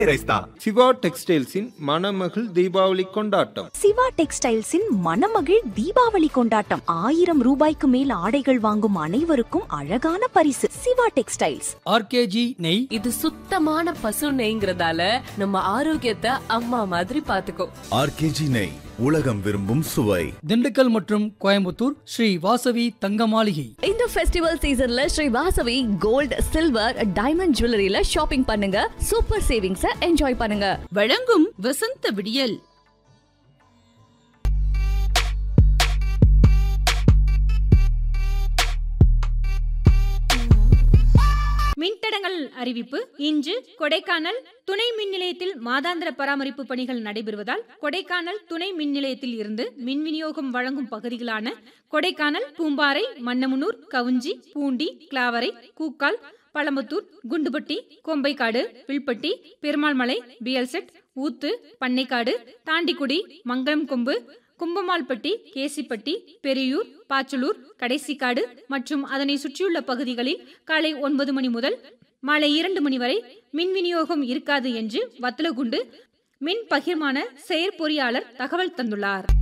rice தான் சிவா டெக்ஸ்டைல்ஸின் மணமகள் தீபாவளி கொண்டாட்டம் சிவா டெக்ஸ்டைல்ஸின் மணமகிழ் தீபாவளி கொண்டாட்டம் ஆயிரம் ரூபாய்க்கு மேல் ஆடைகள் வாங்கும் அனைவருக்கும் அழகான பரிசு சிவா டெக்ஸ்டைல்ஸ் ஆர்கேஜி நெய் இது சுத்தமான பசு நெய்ங்கிறதால நம்ம ஆரோக்கியத்தை அம்மா மாதிரி பாத்துக்கோ ஆர்கேஜி நெய் உலகம் விரும்பும் சுவை திண்டுக்கல் மற்றும் கோயம்புத்தூர் ஸ்ரீ வாசவி தங்க மாளிகை இந்த ஃபெஸ்டிவல் சீசன்ல Sri Vasavi gold silver diamond ஜுவல்லரியில ஷாப்பிங் பண்ணுங்க சூப்பர் சேவிங்ஸ என்ஜாய் பண்ணுங்க வழங்கும் வசந்த விடியல் மின்தடங்கள் அறிவிப்பு இன்று கொடைக்கானல் துணை மின் நிலையத்தில் மாதாந்திர பராமரிப்பு பணிகள் நடைபெறுவதால் கொடைக்கானல் துணை மின் நிலையத்தில் இருந்து மின் விநியோகம் வழங்கும் பகுதிகளான கொடைக்கானல் பூம்பாறை மன்னமுனூர் கவுஞ்சி பூண்டி கிளாவரை கூக்கால் பழம்பத்தூர் குண்டுபட்டி கோம்பைக்காடு வில்பட்டி பெருமாள்மலை பிஎல்செட் ஊத்து பண்ணைக்காடு தாண்டிக்குடி மங்களம் கொம்பு கும்பமால்பட்டி கேசிப்பட்டி பெரியூர் பாச்சலூர் கடைசிக்காடு மற்றும் அதனை சுற்றியுள்ள பகுதிகளில் காலை ஒன்பது மணி முதல் மாலை இரண்டு மணி வரை மின் விநியோகம் இருக்காது என்று வத்தலகுண்டு மின் பகிர்மான செயற்பொறியாளர் தகவல் தந்துள்ளார்